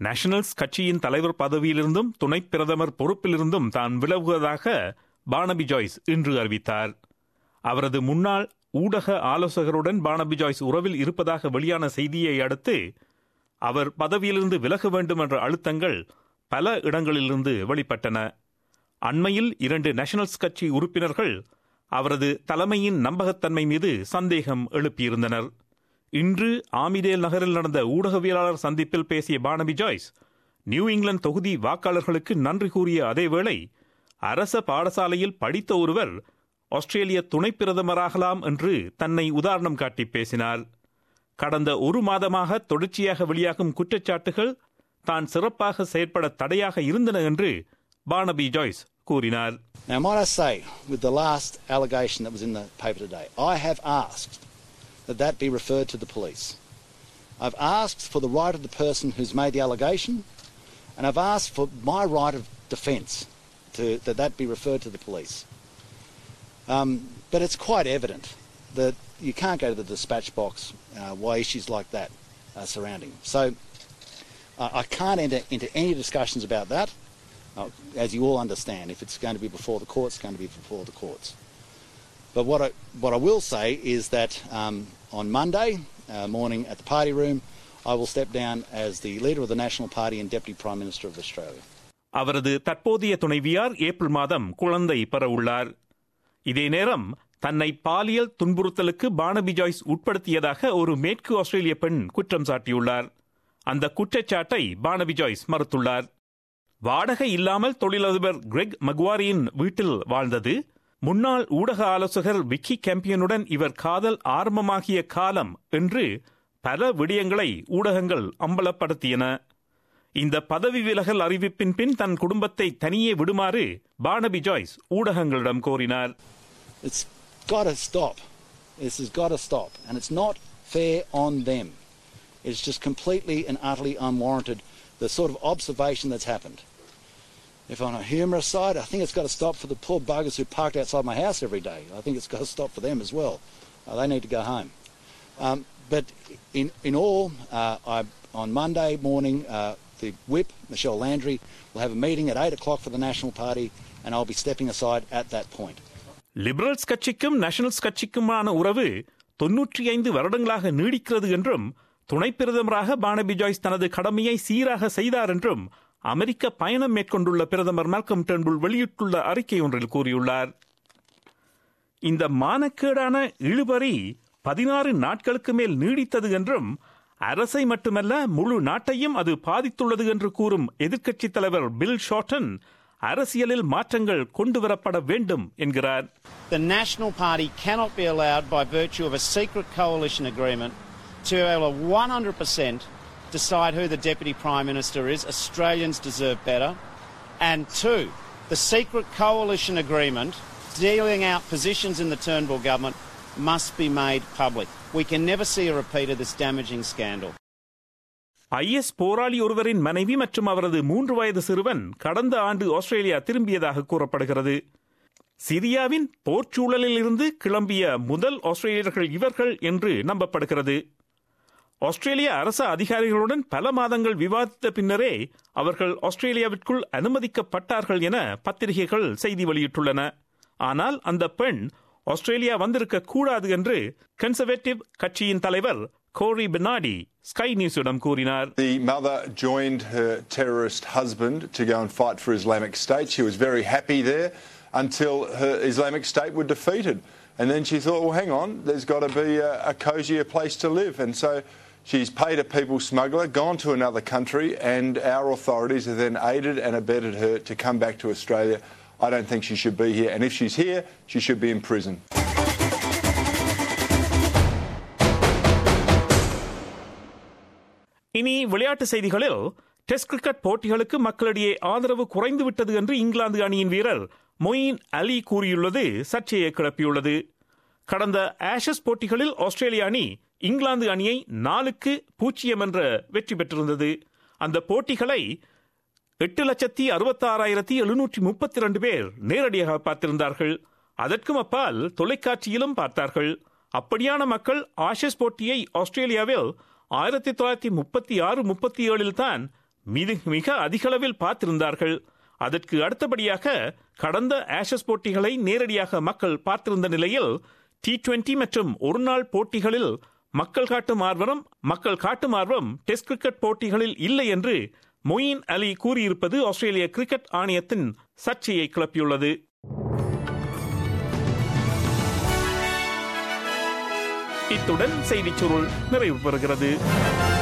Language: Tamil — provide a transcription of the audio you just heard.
நேஷனல்ஸ் கட்சியின் தலைவர் பதவியிலிருந்தும் துணை பிரதமர் பொறுப்பிலிருந்தும் தான் விலகுவதாக பானபி ஜாய்ஸ் இன்று அறிவித்தார் அவரது முன்னாள் ஊடக ஆலோசகருடன் பானபி ஜாய்ஸ் உறவில் இருப்பதாக வெளியான செய்தியை அடுத்து அவர் பதவியிலிருந்து விலக வேண்டும் என்ற அழுத்தங்கள் பல இடங்களிலிருந்து வெளிப்பட்டன அண்மையில் இரண்டு நேஷனல்ஸ் கட்சி உறுப்பினர்கள் அவரது தலைமையின் நம்பகத்தன்மை மீது சந்தேகம் எழுப்பியிருந்தனர் இன்று ஆமிடேல் நகரில் நடந்த ஊடகவியலாளர் சந்திப்பில் பேசிய பானபி ஜாய்ஸ் நியூ இங்கிலாந்து தொகுதி வாக்காளர்களுக்கு நன்றி கூறிய அதேவேளை அரச பாடசாலையில் படித்த ஒருவர் ஆஸ்திரேலிய துணை பிரதமராகலாம் என்று தன்னை உதாரணம் காட்டி பேசினார் கடந்த ஒரு மாதமாக தொடர்ச்சியாக வெளியாகும் குற்றச்சாட்டுகள் தான் சிறப்பாக செயற்பட தடையாக இருந்தன என்று பானபி ஜாய்ஸ் கூறினார் Now, might I say, with the last allegation that was in the paper today, I have asked that that be referred to the police. I've asked for the right of the person who's made the allegation, and I've asked for my right of defence to that that be referred to the police. Um, but it's quite evident that you can't go to the dispatch box uh, why issues like that are surrounding. So uh, I can't enter into any discussions about that. Uh, as you all understand, if it's going to be before the courts, it's going to be before the courts. But what I, what I will say is that um, on Monday uh, morning at the party room, I will step down as the leader of the National Party and Deputy Prime Minister of Australia. அவரது தற்போதைய துணைவியார் ஏப்ரல் மாதம் குழந்தை பெற உள்ளார் இதே நேரம் தன்னை பாலியல் துன்புறுத்தலுக்கு பானபி ஜாய்ஸ் உட்படுத்தியதாக ஒரு மேற்கு ஆஸ்திரேலிய பெண் குற்றம் சாட்டியுள்ளார் அந்த குற்றச்சாட்டை பானபி ஜாய்ஸ் மறுத்துள்ளார் வாடகை இல்லாமல் தொழிலதிபர் கிரெக் மக்வாரியின் வீட்டில் வாழ்ந்தது முன்னாள் ஊடக ஆலோசகர் விக்கி கேம்பியனுடன் இவர் காதல் ஆரம்பமாகிய காலம் என்று பல விடயங்களை ஊடகங்கள் அம்பலப்படுத்தியன இந்த பதவி விலகல் அறிவிப்பின் பின் தன் குடும்பத்தை தனியே விடுமாறு பானபி ஜாய்ஸ் ஊடகங்களிடம் கோரினார் It's got to stop. This has got to stop. And it's not fair on them. It's just completely and utterly unwarranted, the sort of observation that's happened. If on a humorous side, I think it's got to stop for the poor buggers who parked outside my house every day. I think it's got to stop for them as well. Uh, they need to go home. Um, but in, in all, uh, I, on Monday morning, uh, the whip, Michelle Landry, will have a meeting at 8 o'clock for the National Party, and I'll be stepping aside at that point. Liberals கட்சிக்கும் நேஷனல்ஸ் கட்சிக்குமான உறவு தொன்னூற்றி ஐந்து வருடங்களாக நீடிக்கிறது என்றும் துணை பிரதமராக பானபி ஜாய்ஸ் தனது கடமையை சீராக செய்தார் என்றும் அமெரிக்க பயணம் மேற்கொண்டுள்ள பிரதமர் மால்கம் டெர்ன்புல் வெளியிட்டுள்ள அறிக்கை ஒன்றில் கூறியுள்ளார் இந்த மானக்கேடான இழுபறி பதினாறு நாட்களுக்கு மேல் நீடித்தது என்றும் அரசை மட்டுமல்ல முழு நாட்டையும் அது பாதித்துள்ளது என்று கூறும் எதிர்க்கட்சித் தலைவர் பில் ஷார்டன் அரசியலில் மாற்றங்கள் கொண்டுவரப்பட வேண்டும் என்கிறார் The National Party cannot be allowed, by virtue of a secret coalition agreement, to be able to 100% decide who the Deputy Prime Minister is. Australians deserve better. And two, the secret coalition agreement dealing out positions in the Turnbull government must be made public. We can never see a repeat of this damaging scandal. IS போராளி ஒருவரின் மனைவி மற்றும் அவரது மூன்று வயது சிறுவன் கடந்த ஆண்டு ஆஸ்திரேலியா திரும்பியதாக கூறப்படுகிறது சிரியாவின் போர்ச்சூழலில் இருந்து கிளம்பிய முதல் ஆஸ்திரேலியர்கள் இவர்கள் என்று நம்பப்படுகிறது ஆஸ்திரேலிய அரச அதிகாரிகளுடன் பல மாதங்கள் விவாதித்த பின்னரே அவர்கள் ஆஸ்திரேலியாவிற்குள் அனுமதிக்கப்பட்டார்கள் என பத்திரிகைகள் செய்தி வெளியிட்டுள்ளன ஆனால் அந்த பெண் ஆஸ்திரேலியா வந்திருக்க கூடாது என்று கன்சர்வேட்டிவ் கட்சியின் தலைவர் கோரி பெனாடி ஸ்கை நியூஸிடம் கூறினார் The mother joined her terrorist husband to go and fight for Islamic State. She was very happy there until her Islamic State were defeated. And then she thought, well, hang on, there's got to be a, a cosier place to live. And so she's paid a people smuggler, gone to another country, and our authorities have then aided and abetted her to come back to Australia. I don't think she should be here. And if she's here, she should be in prison. இனி விளையாட்டு செய்திகளில் டெஸ்ட் கிரிக்கெட் போட்டிகளுக்கு மக்களிடையே ஆதரவு குறைந்துவிட்டது என்று இங்கிலாந்து அணியின் வீரர் மொயின் அலி கூறியுள்ளது சர்ச்சையை கிளப்பியுள்ளது கடந்த ஆஷஸ் போட்டிகளில் ஆஸ்திரேலிய அணி இங்கிலாந்து அணியை நாலுக்கு பூஜ்ஜியம் என்ற வெற்றி பெற்றிருந்தது அந்த போட்டிகளை எட்டு லட்சத்தி அறுபத்தாறாயிரத்தி எழுநூற்றி முப்பத்தி ரெண்டு பேர் நேரடியாக பார்த்திருந்தார்கள் அதற்கும் அப்பால் தொலைக்காட்சியிலும் பார்த்தார்கள் அப்படியான மக்கள் ஆஷஸ் போட்டியை ஆஸ்திரேலியாவில் ஆயிரத்தி தொள்ளாயிரத்தி முப்பத்தி ஆறு முப்பத்தி ஏழில் தான் மிக மிக அதிகளவில் பார்த்திருந்தார்கள் அதற்கு அடுத்தபடியாக கடந்த ஆஷஸ் போட்டிகளை நேரடியாக மக்கள் பார்த்திருந்த நிலையில் டி டுவெண்டி மற்றும் ஒருநாள் போட்டிகளில் மக்கள் காட்டும் ஆர்வம் மக்கள் காட்டும் ஆர்வம் டெஸ்ட் கிரிக்கெட் போட்டிகளில் இல்லை என்று மொயின் அலி கூறியிருப்பது ஆஸ்திரேலிய கிரிக்கெட் ஆணையத்தின் சர்ச்சையை கிளப்பியுள்ளது இத்துடன் செய்திச் சுருள் நிறைவு பெறுகிறது